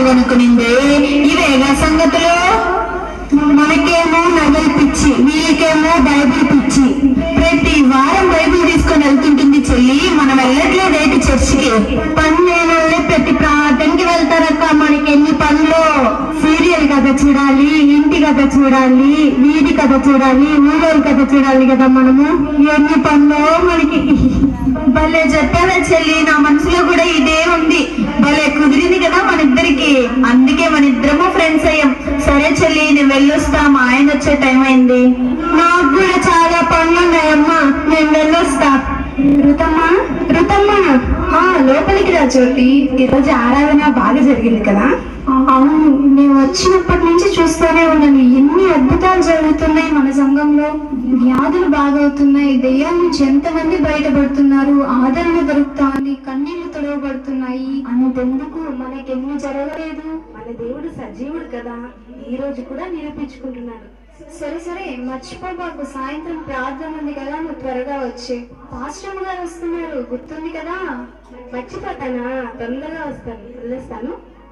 కావాలనుకునిందే ఇవేగా సంగతులు మనకేమో నగలు పిచ్చి వీళ్ళకేమో బైబిల్ పిచ్చి ప్రతి వారం బైబిల్ తీసుకొని వెళ్తుంటుంది చెల్లి మనం వెళ్ళట్లేదేటి చర్చికి పని లేని వాళ్ళే ప్రతి ప్రార్థనకి వెళ్తారక్క మనకి ఎన్ని పనులు సీరియల్ కథ చూడాలి ఇంటి కథ చూడాలి వీధి కథ చూడాలి ఊరోళ్ళ కథ చూడాలి కదా మనము ఎన్ని పనులు మనకి భలే చెప్పావే చెల్లి నా మనసులో కూడా ఇదే ఉంది భలే కుదిరింది కదా మన ఇద్దరికి అందుకే మన ఇద్దరము ఫ్రెండ్స్ అయ్యాం సరే చెల్లి నేను వెళ్ళొస్తా మా ఆయన వచ్చే టైం అయింది నాకు కూడా చాలా పనులు ఉన్నాయమ్మా నేను వెళ్ళొస్తా రుతమ్మా రుతమ్మా ఆ లోపలికి రా జ్యోతి ఈరోజు ఆరాధన బాగా జరిగింది కదా అవును నేను వచ్చినప్పటి నుంచి చూస్తూనే ఉన్నాను ఎన్ని అద్భుతాలు జరుగుతున్నాయి మన సంఘంలో వ్యాధులు బాగవుతున్నాయి దెయ్యాల నుంచి ఎంతమంది బయటపడుతున్నారు ఆదరణ దొరుకుతోంది కన్నీళ్లు తొడవబడుతున్నాయి అంతెందుకు మనకెన్ని జరగలేదు మన దేవుడు సజీవుడు కదా ఈ రోజు కూడా నిరూపించుకుంటున్నాడు సరే సరే మర్చిపోబాకు సాయంత్రం ప్రార్థన ఉంది కదా నువ్వు త్వరగా వచ్చి పాస్టమ్ గారు వస్తున్నారు గుర్తుంది కదా మర్చిపోతానా తొందరగా వస్తాను వదిలేస్తాను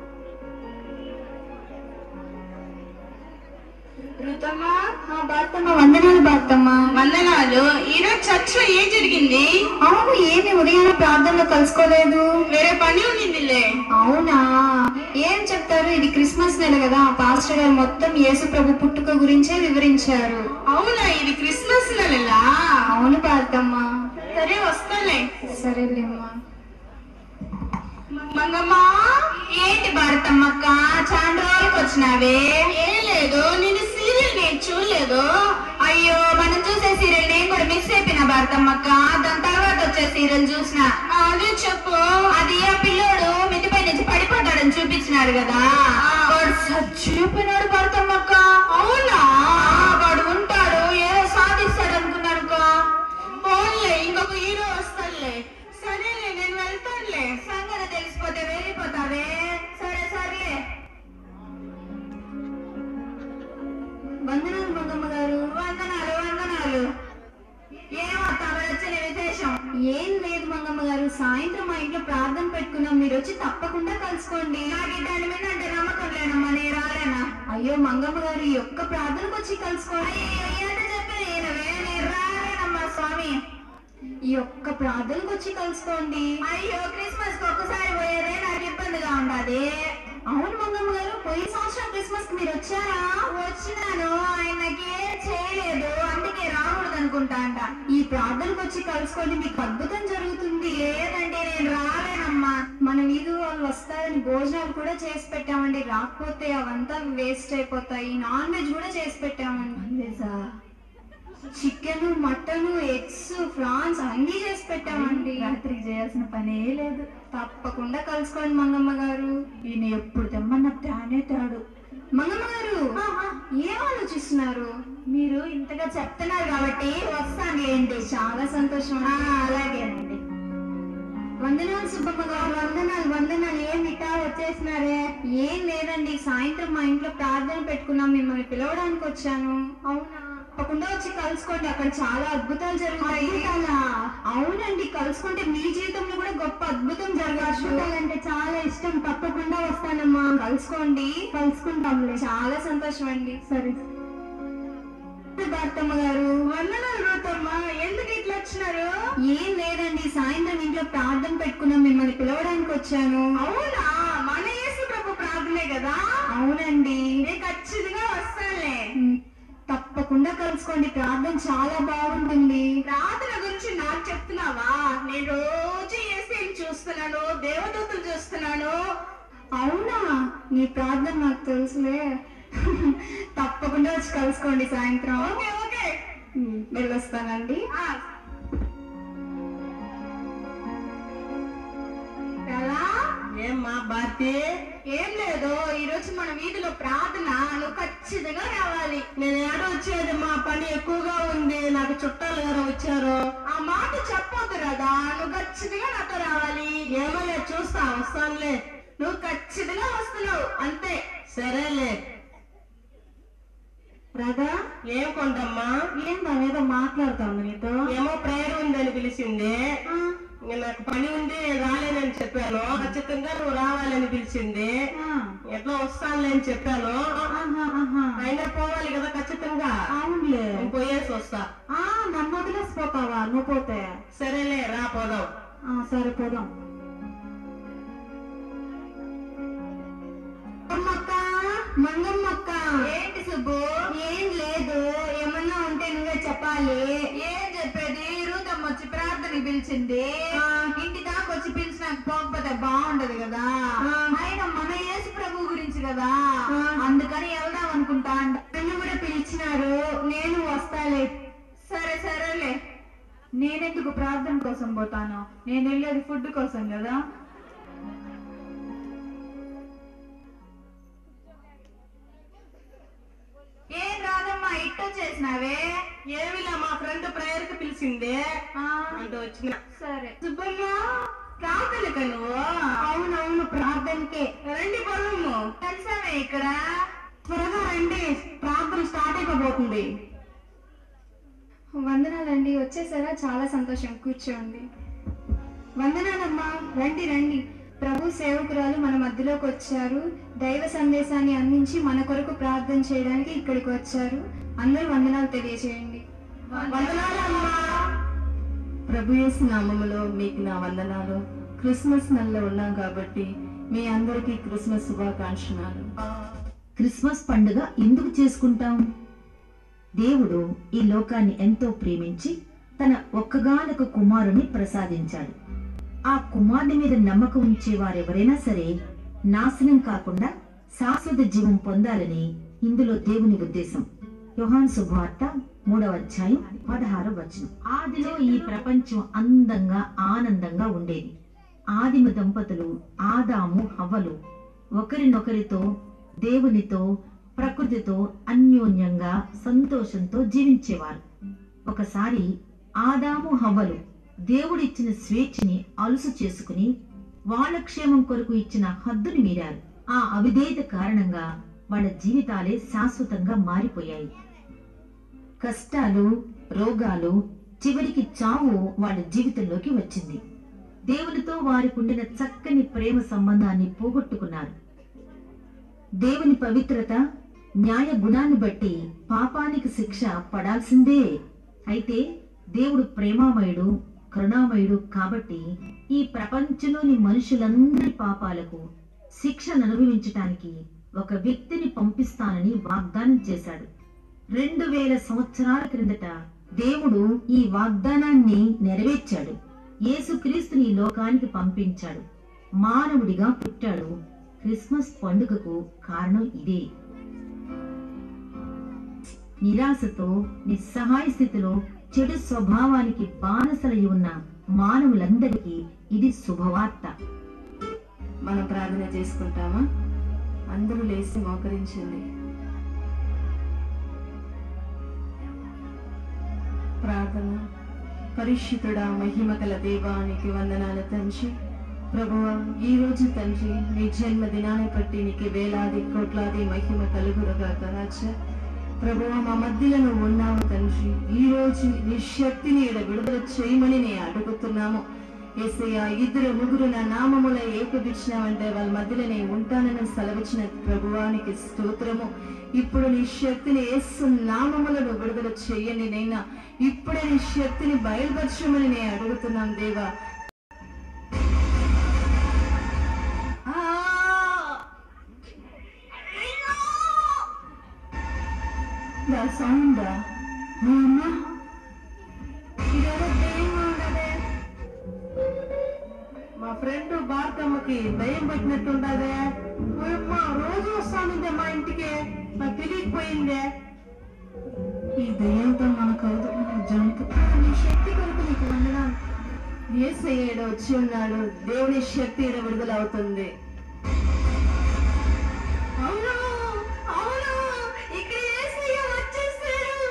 రుతమ్మా ఆ బాత్తమ్మ వందనాలు బాత్తమ్మ వందనాలు ఈరోజు చర్చ్ లో ఏం జరిగింది అవును ఏమి ఉదయాన్నే ప్రార్థనలో కలుసుకోలేదు వేరే పని ఉండిందిలే అవునా ఏం చెప్తారు ఇది క్రిస్మస్ నెల కదా పాస్టర్ గారు మొత్తం యేసు ప్రభు పుట్టుక గురించే వివరించారు అవునా ఇది క్రిస్మస్ నెలలా అవును పాతమ్మ సరే వస్తాలే సరేలేమ్మా మంగమ్మా ఏంటి భారతమ్మక్క చాలా రోజులకు వచ్చినావే ఏం లేదు నేను సీరియల్ నేను చూడలేదు అయ్యో మనం చూసే సీరియల్ నేను కూడా మిస్ అయిపోయిన భారతమ్మక్క దాని తర్వాత వచ్చే సీరియల్ చూసిన అదే చెప్పు అది ఆ పిల్లోడు మిద్దిపై నుంచి పడిపోతాడని చూపించినాడు కదా వాడు చచ్చిపోయినాడు భారతమ్మక్క అవునా వాడు ఉంటాడు ఏదో సాధిస్తాడు అనుకున్నాను పోన్లే ఇంకొక హీరో వస్తాడులే సరేలే నేను వెళ్తానులే సంగతి తెలిసిపోతే వెళ్ళిపోతావే సరే సర్లే వందనాలు మంగమ్మ గారు వందనాలు వందనాలు ఏమవుతావు వచ్చిన విశేషం ఏం లేదు మంగమ్మ గారు సాయంత్రం మా ఇంట్లో ప్రార్థన పెట్టుకున్నాం మీరు వచ్చి తప్పకుండా కలుసుకోండి నాకు ఈ దాని మీద అంటే నమ్మకం లేనమ్మా నేను రాలేనా అయ్యో మంగమ్మ గారు ఈ ఒక్క ప్రార్థనకు వచ్చి కలుసుకోండి అయ్యో ఎంత చెప్పి నేనవే నేను రాలేనమ్మా స్వామి ఈ ఒక్క ప్రార్థనకు వచ్చి కలుసుకోండి అయ్యో క్రిస్మస్ కి ఒక్కసారి పోయేదే నాకు ఇబ్బందిగా ఉండదు అవును మంగమ్మ గారు పోయిన సంవత్సరం క్రిస్మస్ కి మీరు వచ్చారా వచ్చినాను ఆయన నాకేం చేయలేదు అందుకే రాకూడదు అనుకుంటా అంట ఈ ప్రార్థనకు వచ్చి కలుసుకోండి మీకు అద్భుతం జరుగుతుంది లేదంటే నేను రాలేనమ్మా మన వీధి వాళ్ళు వస్తారని భోజనాలు కూడా చేసి పెట్టామండి రాకపోతే అవంతా వేస్ట్ అయిపోతాయి నాన్ వెజ్ కూడా చేసి పెట్టామండి చికెన్ మటన్ ఎగ్స్ ఫ్రాన్స్ అన్ని చేసి పెట్టామండి రాత్రికి చేయాల్సిన పనే లేదు తప్పకుండా కలుసుకోండి మంగమ్మ గారు ఈయన ఎప్పుడు తెమ్మన్న తానే తాడు మంగమ్మ గారు ఏం ఆలోచిస్తున్నారు మీరు ఇంతగా చెప్తున్నారు కాబట్టి వస్తాను ఏంటి చాలా సంతోషం ఆ, అలాగేనండి వందనాలు సుబ్బమ్మ గారు వందనాలు వందనాలు ఏం ఇటా వచ్చేసినారే ఏం లేదండి సాయంత్రం మా ఇంట్లో ప్రార్థన పెట్టుకున్నాం మిమ్మల్ని పిలవడానికి వచ్చాను అవునా తప్పకుండా వచ్చి కలుసుకోండి అక్కడ చాలా అద్భుతాలు జరుగుతాయి అవునండి కలుసుకుంటే మీ జీవితంలో కూడా గొప్ప అద్భుతం జరగచ్చు అంటే చాలా ఇష్టం తప్పకుండా వస్తానమ్మా కలుసుకోండి కలుసుకుంటాంలే చాలా సంతోషం అండి సరే భర్తమ్మ గారు వందనాలు రూతమ్మ ఎందుకు ఇట్లా వచ్చినారు ఏం లేదండి సాయంత్రం ఇంట్లో ప్రార్థన పెట్టుకున్నాం మిమ్మల్ని పిలవడానికి వచ్చాను అవునా మన యేసు ప్రభు ప్రార్థనే కదా అవునండి నేను ఖచ్చితంగా వస్తానులే ఉమ్, తప్పకుండా కలుసుకోండి ప్రార్థన చాలా బాగుంటుంది ప్రార్థన గురించి నాకు చెప్తున్నావా నేను రోజు యేసుని చూస్తున్నాను దేవదూతలు చూస్తున్నాను అవునా నీ ప్రార్థన నాకు తెలుసులే తప్పకుండా వచ్చి కలుసుకోండి సాయంత్రం ఓకే ఓకే ఉమ్, వెళ్ళొస్తానండి ఆ, ఎలా ఏమ్మా భారతి ఏం లేదు ఈ రోజు మన వీధిలో ప్రార్థన నువ్వు ఖచ్చితంగా రావాలి నేను ఏడ వచ్చేది మా పని ఎక్కువగా ఉంది నాకు చుట్టాలు ఎవరో వచ్చారు ఆ మాట చెప్పొద్దు రాదా నువ్వు ఖచ్చితంగా నాతో రావాలి ఏమలే చూస్తా వస్తానులే నువ్వు ఖచ్చితంగా వస్తున్నావు అంతే సరేలే రాధా ఏం కొంటమ్మా ఏం దానేదో మాట్లాడుతాను నీతో ఏమో ప్రేయర్ ఉందని పిలిచింది ఇంకా నాకు పని ఉంది రాలేనని చెప్పాను ఖచ్చితంగా నువ్వు రావాలని పిలిచింది ఆ, ఎట్లా వస్తానులే అని చెప్పాను ఆహా, ఆహా. అయినా పోవాలి కదా ఖచ్చితంగా అవునులే నేను పోయేసి వస్తా ఆ నన్ను వదిలేసిపోతావా నువ్వు పోతే సరేలే రా పోదాం ఆ, సరే పోదాం అమ్మక్క మంగమ్మక్క ఏంటి సుబ్బు ఏం లేదు ఏమన్నా ఉంటే నువ్వే చెప్పాలి ఏం చెప్పేది రూతమ్మ వచ్చి ప్రార్థనకి పిలిచింది ఆ. ఇంటి దాకా వచ్చి పిలిచి నాకు పోకపోతే బాగుండదు కదా ఆ. ఆయన మన యేసు ప్రభు గురించి కదా ఆ. అందుకని వెళ్దాం అనుకుంటా అంట నన్ను కూడా పిలిచినారు నేను వస్తాలే సరే సరేలే నేనెందుకు ప్రార్థన కోసం పోతాను నేను వెళ్ళేది ఫుడ్ కోసం కదా ఏం రాదమ్మా ఇట్ట చేసినావే ఏమిలా మా ఫ్రెండ్ ప్రేయర్ కి పిలిచింది ఆ, అంటూ వచ్చిన సరే సుబ్బమ్మ ప్రార్థనక నువ్వు అవునవును ప్రార్థనకే రండి పొలము కలిసామే ఇక్కడ త్వరగా రండి ప్రార్థన స్టార్ట్ అయిపోతుంది వందనాలండి వచ్చేసారా చాలా సంతోషం కూర్చోండి వందనాలమ్మా రండి రండి ప్రభు సేవకురాలు మన మధ్యలోకి వచ్చారు దైవ సందేశాన్ని అందించి మన కొరకు ప్రార్థన చేయడానికి ఇక్కడికి వచ్చారు అందరూ వందనాలు తెలియజేయండి వందనాలమ్మా ప్రభు యేసు నామములో మీకు నా వందనాలు క్రిస్మస్ నెలలో ఉన్నాం కాబట్టి మీ అందరికీ క్రిస్మస్ శుభాకాంక్షలు క్రిస్మస్ పండుగ ఎందుకు చేసుకుంటాం దేవుడు ఈ లోకాన్ని ఎంతో ప్రేమించి తన ఒక్కగానొక కుమారుని ప్రసాదించాడు ఆ కుమారుని మీద నమ్మకం ఉంచే వారెవరైనా సరే నాశనం కాకుండా శాశ్వత జీవం పొందాలని ఇందులో దేవుని ఉద్దేశం యోహాన్ శుభవార్త మూడవ అధ్యాయం పదహారవ వచనం ఆదిలో ఈ ప్రపంచం అందంగా ఆనందంగా ఉండేది ఆదిమ దంపతులు ఆదాము హవ్వలు ఒకరినొకరితో దేవునితో ప్రకృతితో అన్యోన్యంగా సంతోషంతో జీవించేవారు ఒకసారి ఆదాము హవ్వలు దేవుడిచ్చిన స్వేచ్ఛని అలుసు చేసుకుని వాళ్ళ క్షేమం కొరకు ఇచ్చిన హద్దుని మీరారు ఆ అవిధేయత కారణంగా వాళ్ళ జీవితాలే శాశ్వతంగా మారిపోయాయి కష్టాలు రోగాలు చివరికి చావు వాళ్ళ జీవితంలోకి వచ్చింది దేవునితో వారికి ఉండిన చక్కని ప్రేమ సంబంధాన్ని పోగొట్టుకున్నారు దేవుని పవిత్రత న్యాయ గుణాన్ని బట్టి పాపానికి శిక్ష పడాల్సిందే అయితే దేవుడు ప్రేమామయుడు కరుణామయుడు కాబట్టి ఈ ప్రపంచంలోని మనుషులందరి పాపాలకు శిక్షను అనుభవించటానికి ఒక వ్యక్తిని పంపిస్తానని వాగ్దానం చేశాడు రెండు వేల సంవత్సరాల క్రిందట దేవుడు ఈ వాగ్దానాన్ని నెరవేర్చాడు యేసుక్రీస్తుని ఈ లోకానికి పంపించాడు మానవుడిగా పుట్టాడు క్రిస్మస్ పండుగకు కారణం ఇదే నిరాశతో నిస్సహాయ స్థితిలో చెడు స్వభావానికి బానిసలై ఉన్న మానవులందరికీ ఇది శుభవార్త మనం ప్రార్థన చేసుకుంటామా అందరూ లేచి మోకరించండి ప్రార్థన పరిశుద్ధుడా మహిమ గల దేవానికి వందనాల తండ్రి ప్రభువ ఈ రోజు తండ్రి నీ జన్మదినాన్ని బట్టి నీకు వేలాది కోట్లాది మహిమ కలుగురుగా రాజా ప్రభువ మా మధ్యలో నువ్వు ఉన్నావు తండ్రి ఈ రోజు నీ శక్తిని ఈడ విడుదల చేయమని నేను అడుగుతున్నాము ఏసయ్య ఇద్దరు ముగ్గురు నా నామముల ఏకపించినావంటే వాళ్ళ మధ్యలో నేను ఉంటానని సెలవిచ్చిన ప్రభువానికి స్తోత్రము ఇప్పుడు నీ శక్తిని యేసు నామములను విడుదల చెయ్యండి నైనా ఇప్పుడే నీ శక్తిని బయలుపరచమని నేను అడుగుతున్నాను దేవా సౌండ్ మా ఫ్రెండ్ భారతమ్మకి దయ్యం పట్టినట్టుండదే అమ్మ రోజు వస్తానుందే మా ఇంటికి నాకు తెలియకపోయిందే ఈ దయ్యంతో మనకు జంతు నీ శక్తి కొరకు నీకు వందనాలు ఏసయ్యేడు వచ్చి ఉన్నాడు దేవుని శక్తి ఈడ విడుదల అవుతుంది అవును అవును ఇక్కడ ఏసయ్య వచ్చేసాడు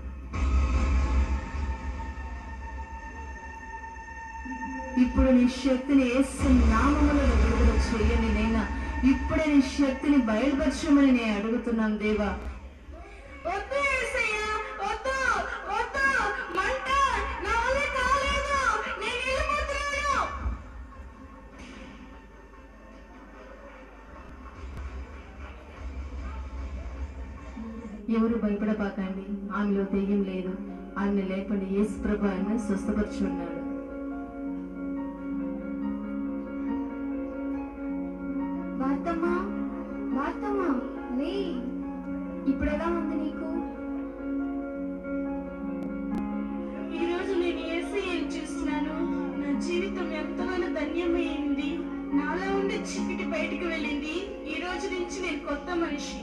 ఇప్పుడు నీ శక్తిని యేసు నామములో విడుదల చేయని నైనా ఇప్పుడే నీ శక్తిని బయలుపరచమని నేను అడుగుతున్నాను దేవా వద్దు యేసయ్య, వద్దు, వద్దు, మంట, నా వల్ల కాలేదు, నేను వెళ్ళిపోతున్నాను. ఎవరు భయపడబాకండి ఆమెలో దెయ్యం లేదు ఆమెను లేపండి యేసు ప్రభు ఆమెను స్వస్థపరిచి ఉన్నాడు వార్తమ్మా వార్తమ్మా లే ఇప్పుడు ఎలా ఉంది నీకు ఈ రోజు నేను ఏసయ్యను చూస్తున్నాను నా జీవితం ఎంతగానో ధన్యమైంది నాలో ఉండే చీకటి బయటికి వెళ్ళింది ఈ రోజు నుంచి నేను కొత్త మనిషి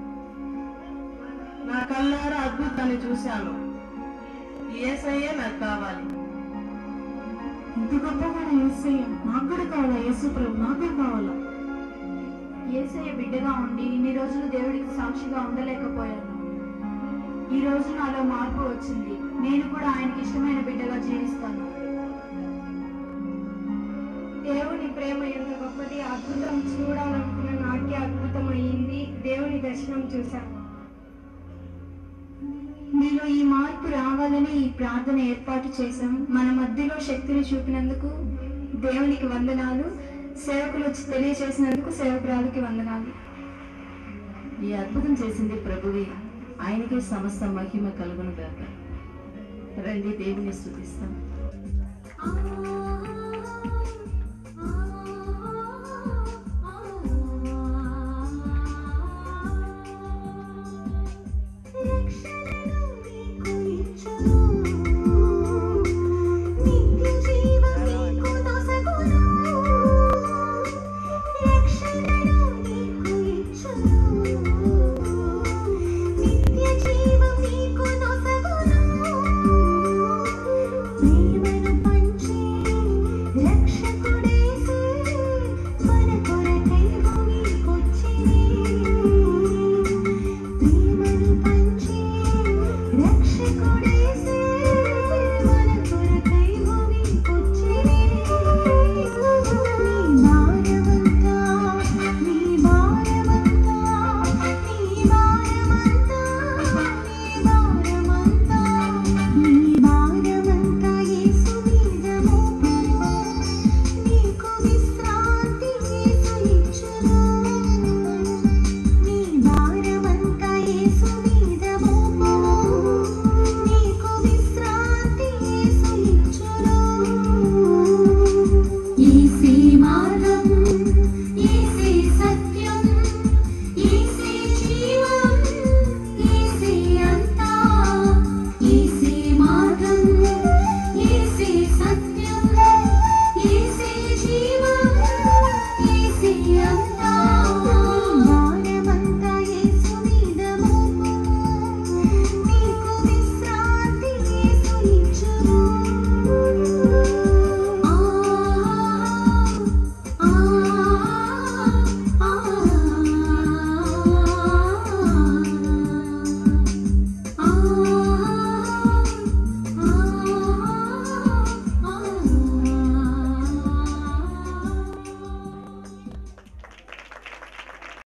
నా కళ్ళారా అద్భుతాన్ని చూశాను ఏసయ్యే నాకు కావాలి ఇంత గొప్పవాడు యేసయ్య నాకు కూడా కావాలా యేసు ప్రభు నాకు కూడా కావాలా ఏసయ్య బిడ్డగా ఉండి ఇన్ని రోజులు దేవుడికి సాక్షిగా ఉండలేకపోయాను ఈ రోజు నాలో మార్పు వచ్చింది నేను కూడా ఆయనకి ఇష్టమైన బిడ్డగా జీవిస్తాను దేవుని ప్రేమ ఎంత గొప్పది అద్భుతం చూడాలనుకున్న నాకే అద్భుతం అయ్యింది దేవుని దర్శనం చూశాను మీలో ఈ మార్పు రావాలని ఈ ప్రార్థన ఏర్పాటు చేశాం మన మధ్యలో శక్తిని చూపినందుకు దేవునికి వందనాలు సేవకులు వచ్చి తెలియజేసినందుకు సేవకురాలకి వందనాలు ఈ అద్భుతం చేసింది ప్రభువే ఆయనకే సమస్త మహిమ కలుగును గాక రండి దేవుని స్తుతిస్తాం ఆ